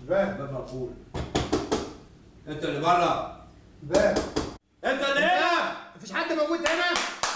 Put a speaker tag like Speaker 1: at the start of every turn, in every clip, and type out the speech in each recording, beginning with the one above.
Speaker 1: باب
Speaker 2: باب مقفول انت اللي بره
Speaker 1: باب
Speaker 2: انت اللي هنا
Speaker 1: مفيش حد موجود هنا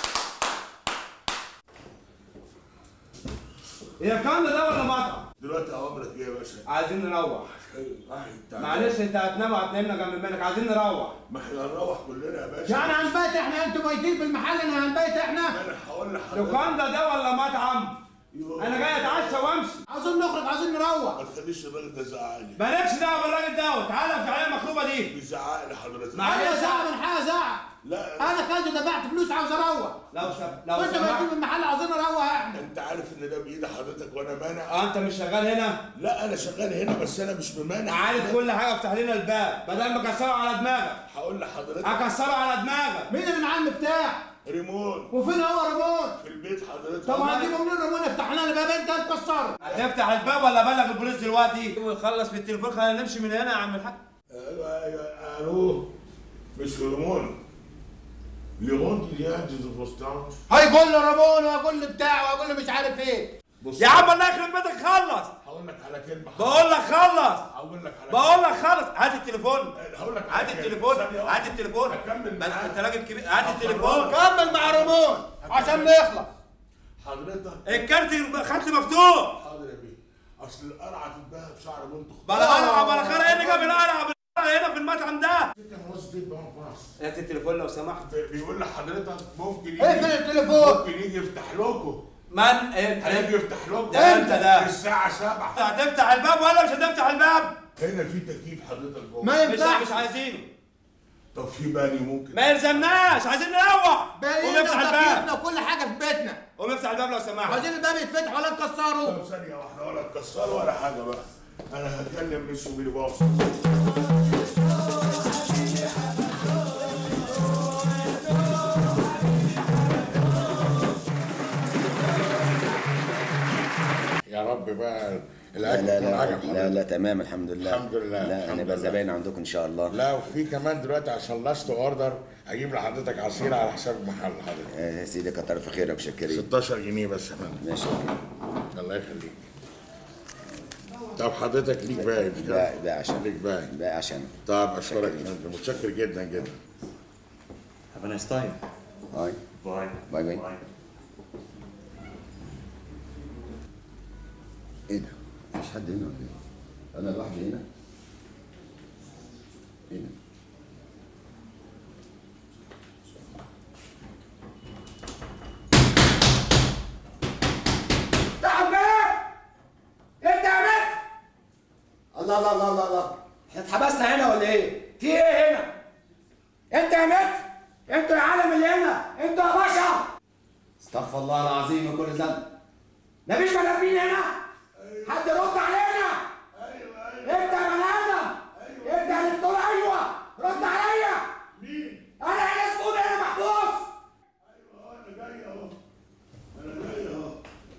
Speaker 2: هي كان ده ولا مطعم
Speaker 3: دلوقتي اوامرك ايه يا باشا؟
Speaker 2: عايزين نروح
Speaker 3: معلش
Speaker 2: معلش انت هتنام وهتنامنا جنب منك عايزين نروح
Speaker 3: ما احنا هنروح كلنا يا باشا
Speaker 1: يعني هنبات احنا انتوا ميتين في المحل انا هنبات احنا
Speaker 3: انا هقول لحضرتك
Speaker 2: لوكاندا ده ولا مطعم
Speaker 3: يوه.
Speaker 2: انا جاي اتعشى وامشي
Speaker 1: عاوزين نخرج عاوزين نروح
Speaker 3: ما تخليش الراجل ده يزعقني
Speaker 2: مالكش دعوه بالراجل ده تعالى في العيال المخروبه دي
Speaker 3: بيزعق لي حضرتك
Speaker 2: معلش.
Speaker 1: انا ساعه من حاجه ساعه
Speaker 3: لا
Speaker 1: انا كنت دفعت فلوس عاوز اروح
Speaker 2: لو سب... لو
Speaker 1: وانتوا
Speaker 2: سمحت
Speaker 1: ميتين في المحل عاوزين نروح احنا
Speaker 3: انت عارف ان ده بايد حضرتك وانا مانع
Speaker 2: اه انت مش شغال هنا
Speaker 3: لا انا شغال هنا بس انا مش ممانع
Speaker 2: عارف كل حاجه افتح لنا الباب بدل ما اكسره على دماغك
Speaker 3: هقول لحضرتك
Speaker 2: اكسره على دماغك
Speaker 1: مين اللي معاه المفتاح
Speaker 3: ريمون
Speaker 1: وفين هو ريموت
Speaker 3: في البيت حضرتك
Speaker 1: طب هنجيبه منين الريموت افتح لنا الباب انت هتكسره
Speaker 2: هتفتح الباب ولا بلغ البوليس دلوقتي ويخلص في التليفون خلينا نمشي من هنا يا عم الحاج
Speaker 3: ايوه ايوه الو مش ريمون ليغون دي دي دي بوستان
Speaker 1: هيقول له ريمون وهيقول له بتاع وهيقول له مش عارف ايه
Speaker 3: بص
Speaker 2: يا عم الله يخرب بيتك خلص
Speaker 3: هقول لك على كلمه
Speaker 2: بقول لك خلص
Speaker 3: هقول لك على
Speaker 2: بقول لك خلص هات التليفون
Speaker 3: هقول لك على
Speaker 2: هات
Speaker 3: كلمة.
Speaker 2: التليفون
Speaker 3: ثانية واحدة.
Speaker 2: هات التليفون
Speaker 3: هكمل
Speaker 2: ما
Speaker 3: معاك.
Speaker 2: انت راجل كبير هات التليفون
Speaker 1: كمل مع ريموت عشان نخلص
Speaker 3: حضرتك
Speaker 2: الكارت خط مفتوح
Speaker 3: حاضر يا بيه اصل القرعه تتباهى بشعر بنت
Speaker 2: بلا قلعه بلا خرا ايه اللي جاب القلعه بالقلعة هنا في المطعم ده
Speaker 3: كان قصدي بانفاس
Speaker 2: هات التليفون لو سمحت
Speaker 3: بيقول لحضرتك ممكن يجي
Speaker 1: اقفل التليفون
Speaker 3: ممكن يجي يفتح لكم
Speaker 2: من
Speaker 3: هيجي
Speaker 2: إيه؟
Speaker 3: يفتح لكم
Speaker 2: ده امتى ده؟
Speaker 3: الساعة 7
Speaker 2: هتفتح الباب ولا مش هتفتح الباب
Speaker 3: هنا في تكييف حضرتك جوه
Speaker 1: ما
Speaker 2: مش
Speaker 1: ينفعش
Speaker 2: مش عايزينه
Speaker 3: طب في باني ممكن
Speaker 2: ما يلزمناش عايزين نروح قوم
Speaker 1: بقينا
Speaker 2: افتح
Speaker 1: وتكييفنا
Speaker 2: الباب
Speaker 1: وكل حاجه في بيتنا
Speaker 2: قوم افتح الباب لو سمحت
Speaker 1: عايزين الباب يتفتح ولا نكسره
Speaker 3: طب ثانية واحدة ولا تكسروا ولا حاجة بقى أنا هكلم مش بيلي باص
Speaker 4: يا رب بقى
Speaker 5: لا
Speaker 4: الاكل
Speaker 5: لا
Speaker 4: يكون
Speaker 5: لا
Speaker 4: عجب
Speaker 5: لا,
Speaker 4: حضرتك.
Speaker 5: لا تمام الحمد لله
Speaker 4: الحمد لله،
Speaker 5: لا
Speaker 4: الحمد
Speaker 5: هنبقى
Speaker 4: لله.
Speaker 5: زباين عندكم ان شاء الله
Speaker 4: لا وفي كمان دلوقتي عشان لاست اوردر اجيب لحضرتك عصير على حساب المحل حضرتك
Speaker 5: آه، يا سيدي كتر في خيرك شكرين
Speaker 4: 16 جنيه بس يا فندم
Speaker 5: ماشي اوكي
Speaker 4: الله يخليك طب حضرتك ليك باقي مش كده؟
Speaker 5: باقي باقي عشان
Speaker 4: ليك باقي
Speaker 5: باقي عشان
Speaker 4: طب اشكرك يا فندم متشكر جدا جدا
Speaker 6: Have a nice time.
Speaker 5: هاي
Speaker 6: Bye.
Speaker 5: باي باي ايه ده؟ مفيش حد هنا ولا ايه؟ انا لوحدي هنا؟ ايه ده؟
Speaker 1: افتحوا الباب انت يا بنت الله الله الله الله الله احنا اتحبسنا هنا ولا ايه؟ في ايه هنا؟ انت يا بنت انتوا يا عالم اللي هنا انتوا يا بشر استغفر الله العظيم من كل ذنب مفيش بني ادمين هنا حد يرد علينا انت يا بني ادم انت اللي بتقول ايوه رد عليا
Speaker 3: مين؟
Speaker 1: انا هنا مسؤول هنا محبوس
Speaker 3: أيوه أنا جاي أهو أنا جاي أهو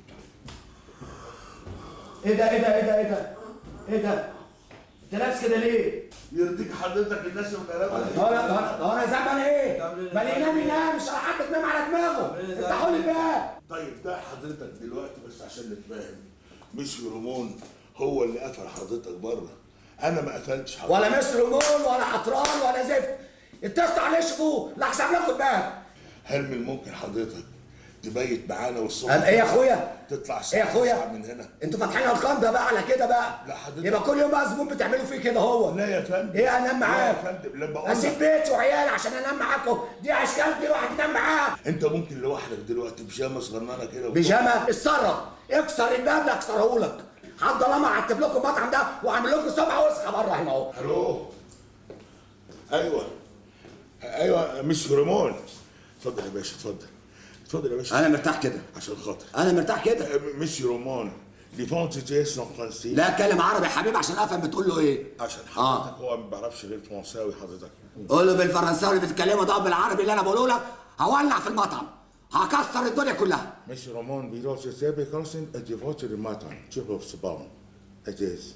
Speaker 1: ايه ده ايه ده ايه ده ايه ده ايه ده انت لابس كده ليه؟
Speaker 3: يرضيك حضرتك الناس الغلابة دي
Speaker 1: هو انا هو انا زعلان ايه؟ ما ينام ينام مش حد تنام على دماغه افتحوا لي الباب
Speaker 3: طيب ده حضرتك دلوقتي بس عشان نتفاهم مش ريمون هو اللي قفل حضرتك بره انا ما قفلتش حضرتك
Speaker 1: ولا مصر مول ولا عطران ولا زفت اتصلوا عليه شوفوه لا حسب لكم الباب
Speaker 3: هل من الممكن حضرتك تبيت معانا والصبح
Speaker 1: قال ايه يا اخويا؟
Speaker 3: تطلع
Speaker 1: ايه
Speaker 3: الساعة
Speaker 1: يا اخويا؟
Speaker 3: 9 من هنا
Speaker 1: انتوا فاتحين ارقام ده بقى على كده بقى
Speaker 3: لا حضرتك.
Speaker 1: يبقى كل يوم بقى زبون بتعملوا فيه كده هو
Speaker 3: لا يا فندم
Speaker 1: ايه انام
Speaker 3: لا يا
Speaker 1: معاك
Speaker 3: فندم لما اقول
Speaker 1: اسيب
Speaker 3: لك
Speaker 1: بيتي وعيالي عشان انام معاكم دي اشكالتي واحد ينام معاه
Speaker 3: انت ممكن لوحدك دلوقتي بيجامه صغننه كده
Speaker 1: بيجامه اتصرف اكسر الباب لا اكسره لك حد الله ما عتب لكم المطعم ده وعامل لكم سبعه وسخه بره هنا اهو
Speaker 3: الو ايوه ايوه مش هرمون اتفضل يا باشا اتفضل اتفضل يا باشا
Speaker 5: انا مرتاح كده
Speaker 3: عشان خاطر
Speaker 5: انا مرتاح كده
Speaker 3: مش رومان لي فونت جي سون فرنسي
Speaker 5: لا اتكلم عربي يا حبيبي عشان افهم بتقول له ايه
Speaker 3: عشان
Speaker 5: آه.
Speaker 3: حضرتك هو ما بيعرفش غير فرنساوي حضرتك
Speaker 5: قول له بالفرنساوي اللي بتتكلمه ده بالعربي اللي انا بقوله لك هولع في المطعم هكسر الدنيا كلها
Speaker 3: مش رومان بيروح يسابي كارسن ادي فوتر المطعم تشوفه في صباهم اجاز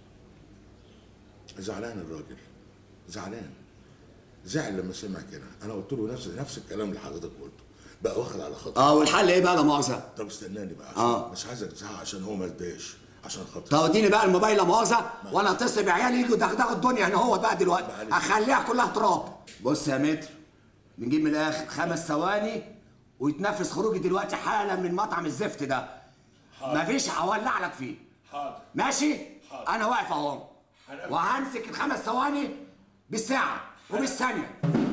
Speaker 3: زعلان الراجل زعلان زعل لما سمع كده انا قلت له نفس نفس الكلام اللي حضرتك قلته بقى واخد على خاطر
Speaker 5: اه والحل ايه بقى لا مؤاخذه
Speaker 3: طب استناني بقى عشان
Speaker 5: آه.
Speaker 3: مش عايزك تزعق عشان هو ما يتضايقش عشان خاطر
Speaker 5: طب اديني بقى الموبايل لا مؤاخذه وانا اتصل بعيالي يجوا يدغدغوا الدنيا هنا هو بقى دلوقتي اخليها كلها تراب بص يا متر بنجيب من الاخر خمس ثواني ويتنفس خروجي دلوقتي حالا من مطعم الزفت ده مفيش هولع لك فيه
Speaker 3: حاضر
Speaker 5: ماشي انا واقف اهو وهمسك الخمس ثواني بالساعه وبالثانيه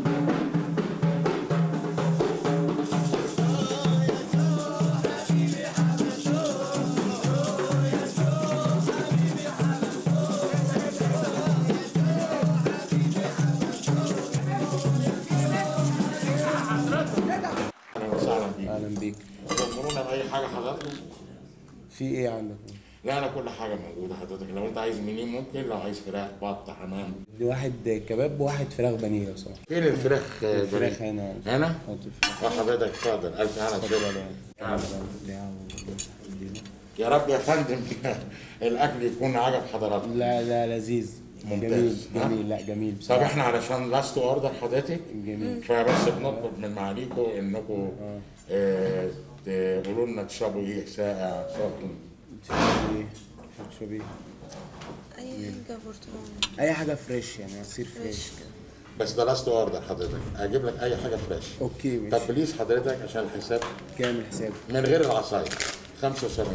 Speaker 4: اهلا وسهلا بيك
Speaker 7: اهلا بيك
Speaker 4: تأمرونا بأي حاجة حضرتك؟
Speaker 7: في ايه عندك
Speaker 4: لا أنا كل حاجة موجودة حضرتك لو أنت عايز منين ممكن لو عايز فراخ بط حمام
Speaker 7: دي واحد كباب وواحد فراخ بانيه لو سمحت
Speaker 4: فين الفراخ آه،
Speaker 7: الفراخ
Speaker 4: بريء؟
Speaker 7: هنا
Speaker 4: هنا؟
Speaker 7: حط الفراخ
Speaker 4: اه حضرتك اتفضل ألف هنا
Speaker 7: اتفضل
Speaker 4: شكرا
Speaker 7: يعني.
Speaker 4: تعال.
Speaker 7: بتاع ومسح الدنيا.
Speaker 4: يا رب يا فندم الأكل يكون عجب حضرتك
Speaker 7: لا لا لذيذ
Speaker 4: ممتاز.
Speaker 7: جميل
Speaker 4: ها؟
Speaker 7: جميل لا جميل
Speaker 4: طب
Speaker 7: بصراحه
Speaker 4: احنا علشان لاست اوردر حضرتك
Speaker 7: جميل
Speaker 4: فبس بنطلب من معاليكم انكم آه، تقولوا لنا تشربوا ايه ساقع سخن
Speaker 7: تشربي ايه تشربي ايه
Speaker 8: اي حاجه برتقال
Speaker 7: اي حاجه فريش يعني عصير فريش
Speaker 8: فريش كده
Speaker 4: بس ده لاست اوردر حضرتك اجيب لك اي حاجه فريش
Speaker 7: اوكي
Speaker 4: طب
Speaker 7: ماشي
Speaker 4: بليز حضرتك عشان الحساب
Speaker 7: كام الحساب
Speaker 4: من غير العصاير 75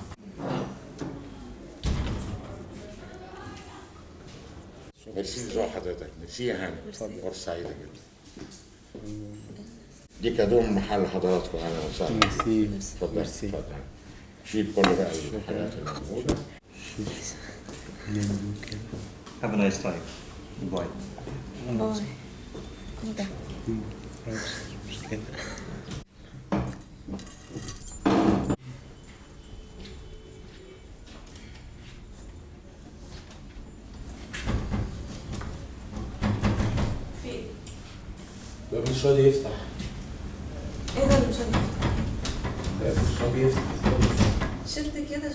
Speaker 4: ميرسي ذوق حضرتك ميرسي يا هاني فرصة سعيدة جدا دي كادو من محل حضراتكم اهلا وسهلا
Speaker 7: ميرسي
Speaker 4: اتفضل
Speaker 7: ميرسي
Speaker 4: اتفضل شيل كل بقى الحاجات اللي موجودة
Speaker 6: Have a nice time. Bye.
Speaker 8: باي ايه ده
Speaker 7: مشكلة
Speaker 8: في
Speaker 7: باب مش راضي يفتح
Speaker 8: ايه ده اللي مش هنفتح
Speaker 7: باب مش راضي يفتح
Speaker 8: شلت كده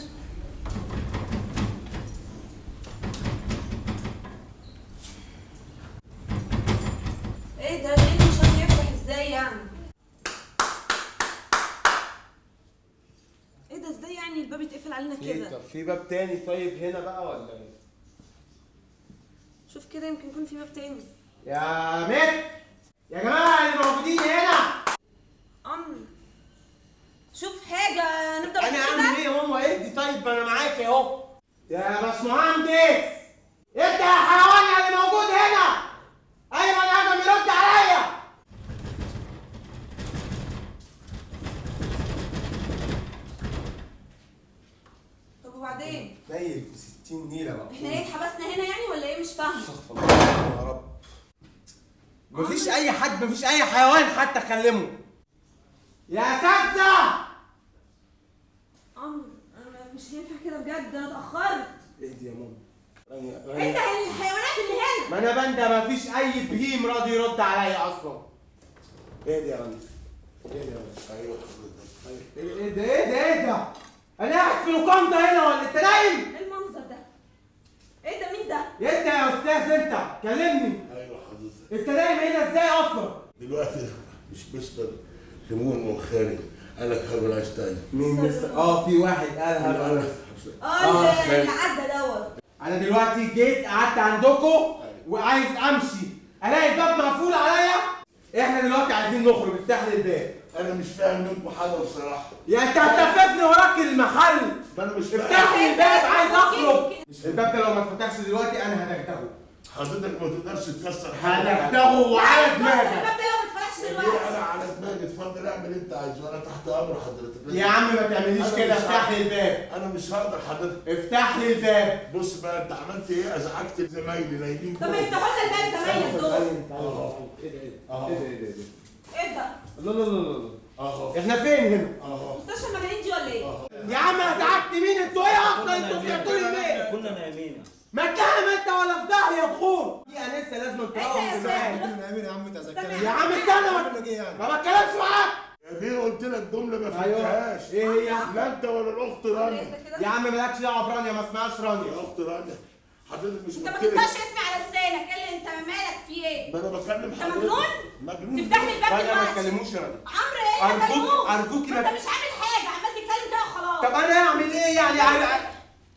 Speaker 8: ايه ده ليه مش هيفتح ازاي يعني ايه ده ازاي يعني الباب يتقفل علينا
Speaker 7: في
Speaker 8: كده
Speaker 7: طب في باب تاني طيب هنا بقى ولا ايه؟
Speaker 8: شوف كده يمكن يكون في باب تاني
Speaker 1: يا مت يا جماعه اللي موجودين هنا
Speaker 8: عمرو شوف حاجه نفضل
Speaker 1: انا
Speaker 8: كده؟
Speaker 1: اعمل ايه يا ماما اهدي طيب ما انا معاك اهو يا باشمهندس انت يا حيوان اللي موجود هنا اي بني ادم يرد عليا
Speaker 8: طب وبعدين
Speaker 7: نيل ب 60 نيله بقى
Speaker 8: احنا ايه اتحبسنا هنا يعني ولا ايه مش فاهمه
Speaker 7: استغفر الله يا رب
Speaker 1: مفيش اي حد مفيش اي حيوان حتى كلمه يا اساتذه
Speaker 8: عمرو انا مش هينفع كده بجد انا اتاخرت
Speaker 7: اهدي يا ماما
Speaker 8: ايه ده الحيوانات اللي هنا
Speaker 1: ما انا بندى مفيش اي بهيم راضي يرد عليا اصلا
Speaker 7: اهدي يا رامي اهدي يا رامي
Speaker 3: ايوه
Speaker 1: ايه ده ايه ده ايه ده انا قاعد في لوكاندا هنا ولا انت نايم
Speaker 8: ايه المنظر ده ايه ده مين ده
Speaker 1: انت يا استاذ انت كلمني
Speaker 3: ايوه حضرتك
Speaker 1: انت نايم هنا ازاي اصلا
Speaker 3: دلوقتي مش مستر ليمون وخارج قال لك هارو لايف تايم
Speaker 1: مين مستر اه في واحد قالها
Speaker 3: انا
Speaker 8: اه اللي اللي عدى دوت
Speaker 1: انا دلوقتي جيت قعدت عندكم وعايز امشي الاقي الباب مقفول عليا احنا دلوقتي عايزين نخرج افتح لي الباب
Speaker 3: انا مش فاهم منكم حاجه بصراحه
Speaker 1: يا انت هتلففني وراك المحل
Speaker 3: ما انا مش
Speaker 1: افتح
Speaker 3: فاهم
Speaker 1: لي الباب عايز اخرج
Speaker 8: ممكن-
Speaker 1: الباب ده لو ما اتفتحش دلوقتي انا هدغدغه
Speaker 3: حضرتك ما تقدرش تكسر حاجه
Speaker 1: هدغدغه وعلى
Speaker 8: بص،
Speaker 1: دماغك
Speaker 8: الباب ده لو ما اتفتحش
Speaker 3: ليه
Speaker 8: دلوقتي
Speaker 3: انا على دماغي اتفضل اعمل اللي انت عايزه انا تحت امر حضرتك
Speaker 1: يا عم ما تعمليش
Speaker 3: أنا
Speaker 1: كده
Speaker 3: مش
Speaker 1: افتح لي
Speaker 3: عارف.
Speaker 1: الباب
Speaker 3: انا مش هقدر حضرتك
Speaker 1: افتح لي الباب
Speaker 3: بص بقى انت عملت ايه ازعجت زمايلي نايمين
Speaker 8: طب
Speaker 3: جوه.
Speaker 8: يفتحوا لنا الباب زمايلك دول
Speaker 1: ايه ده ايه ده ايه ده ايه ده
Speaker 8: ايه ده
Speaker 1: لا لا لا لا
Speaker 3: اهو
Speaker 1: احنا فين هنا؟
Speaker 3: اهو
Speaker 8: مستشفى المجانين دي ولا ايه؟
Speaker 1: يا عم ازعجت مين انتوا ايه اصلا انتوا بتعملوا ليه؟
Speaker 6: كنا نايمين
Speaker 1: ما تكلم انت ولا في ظهري يا دخول دي انا لسه لازم
Speaker 8: انت يا
Speaker 1: تروح معايا
Speaker 8: ساتر
Speaker 7: يا عم انت
Speaker 8: استنى
Speaker 1: يا عم استنى ما- ما بتكلمش معاك
Speaker 3: يا بيه قلت لك جمله ما
Speaker 1: ايوه
Speaker 3: فهمتهاش
Speaker 1: ايه هي؟
Speaker 3: لا انت ولا الاخت رانيا
Speaker 8: انت كده
Speaker 1: يا عم مالكش دعوه برانيا ما اسمهاش رانيا
Speaker 3: يا اخت رانيا حضرتك مش
Speaker 8: انت ما
Speaker 3: قلت لك
Speaker 8: تنطقش اسمي على لسانك ايه اللي انت مالك في ايه؟
Speaker 3: ما انا بكلم
Speaker 8: انت
Speaker 3: حضرتك
Speaker 8: مجنون؟
Speaker 3: مجنون
Speaker 8: تفتح لي الباب
Speaker 1: رانيا ما
Speaker 8: دلوقتي
Speaker 1: تكلموش رانيا
Speaker 8: عمرو ايه اللي
Speaker 1: أرجوك-
Speaker 8: كلموك؟
Speaker 1: أرجوك
Speaker 8: ما
Speaker 1: ما-
Speaker 8: انت مش عامل حاجه عمال تتكلم كده وخلاص
Speaker 1: طب انا اعمل ايه يعني عارف-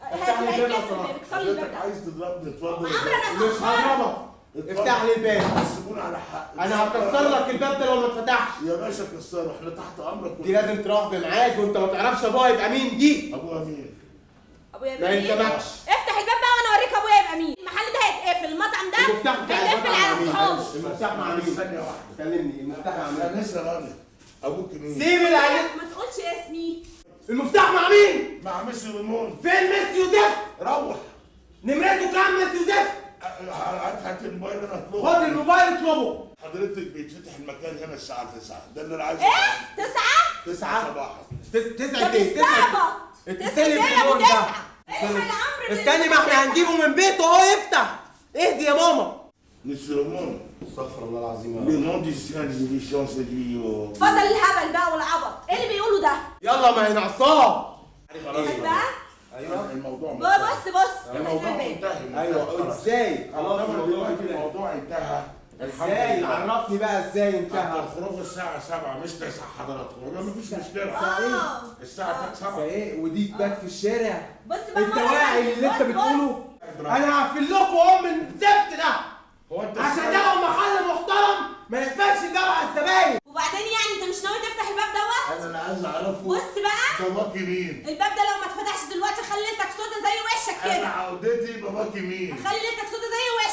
Speaker 7: افتح لي الباب
Speaker 8: هيتكسر
Speaker 7: أسرع.
Speaker 8: الباب اكسر لي الباب
Speaker 3: حضرتك
Speaker 8: ده
Speaker 3: عايز تضربني اتفضل
Speaker 8: عمرو انا
Speaker 7: مش
Speaker 8: اتأخرت
Speaker 7: هضربك افتح لي الباب
Speaker 3: سيبوني على حق
Speaker 7: انا هكسر لك الباب ده لو ما اتفتحش
Speaker 3: يا باشا كسره احنا تحت امرك
Speaker 7: دي لازم تروح بميعاد وانت ما تعرفش ابويا يبقى مين دي
Speaker 3: ابوها مين؟
Speaker 8: ابويا
Speaker 7: ما
Speaker 8: يبقى مين؟
Speaker 7: يلزمكش
Speaker 8: افتح الباب بقى وانا اوريك ابويا يبقى مين المحل ده هيتقفل المطعم ده
Speaker 7: المفتاح بتاع
Speaker 8: هيتقفل
Speaker 7: المطعم مع
Speaker 8: على
Speaker 7: مين؟
Speaker 8: اصحابه
Speaker 7: المفتاح مع مين؟
Speaker 3: ثانية واحدة
Speaker 7: كلمني المفتاح مع
Speaker 3: انا
Speaker 7: مين؟
Speaker 3: لسه غالي ابوك مين؟
Speaker 7: سيب العيال
Speaker 8: ما تقولش اسمي
Speaker 7: المفتاح مع مين؟
Speaker 3: مع ميسي ريمون
Speaker 7: فين ميس يوسف؟
Speaker 3: روح
Speaker 7: نمرته كام ميس يوسف؟
Speaker 3: هات هات الموبايل انا اطلبه
Speaker 7: خد الموبايل اطلبه
Speaker 3: حضرتك بيتفتح المكان هنا الساعة 9 ده اللي انا عايزه
Speaker 8: ايه تسعة
Speaker 3: 9 صباحا
Speaker 7: تس- تسعة
Speaker 8: طب
Speaker 7: ايه؟ تسعة
Speaker 8: استعبط
Speaker 7: اتصلي
Speaker 8: تسعة ايه يا ابو
Speaker 7: بالتليفون ده.
Speaker 8: تسعة ايه حاجة عمرو
Speaker 7: استني ما احنا هنجيبه من بيته اهو يفتح اهدي يا ماما
Speaker 3: ميسي ريمون
Speaker 7: استغفر الله العظيم
Speaker 3: لي نون دي سيان دي شانس دي
Speaker 8: اتفضل الهبل بقى والعبط ايه اللي بيقوله ده
Speaker 7: يلا ما هي نعصاب
Speaker 8: بقى
Speaker 3: ايوه الموضوع
Speaker 8: بص بص
Speaker 3: الموضوع
Speaker 8: الباب.
Speaker 3: منتهي
Speaker 7: ايوه ازاي؟ خلاص
Speaker 3: خلاص
Speaker 7: الموضوع
Speaker 3: دلوقتي
Speaker 7: كده
Speaker 3: الموضوع انتهى
Speaker 7: ازاي؟ عرفني بقى ازاي انتهى
Speaker 3: هتخرجوا الساعة 7 مش 9 حضراتكم ولا مفيش مشكلة
Speaker 8: اه
Speaker 3: الساعة 7
Speaker 7: ايه ودي تبات في الشارع
Speaker 8: بص بقى
Speaker 7: انت
Speaker 8: مرة
Speaker 7: واعي
Speaker 8: تانية.
Speaker 7: اللي انت
Speaker 8: بص،
Speaker 7: بتقوله
Speaker 8: بص.
Speaker 7: انا هقفل لكم ام الزفت ده
Speaker 3: هو انت
Speaker 7: عشان
Speaker 3: ازاي-
Speaker 7: ده محل محترم ما ينفعش الباب على الزباين
Speaker 8: وبعدين يعني انت مش ناوي تفتح الباب دوت
Speaker 3: انا اللي عايز اعرفه
Speaker 8: بص بقى
Speaker 3: باباكي مين؟
Speaker 8: الباب ده لو ما اتفتحش دلوقتي خلي ليلتك سودا زي وشك
Speaker 3: انا
Speaker 8: كده
Speaker 3: عودتي باباكي مين؟
Speaker 8: خلي ليلتك سودا زي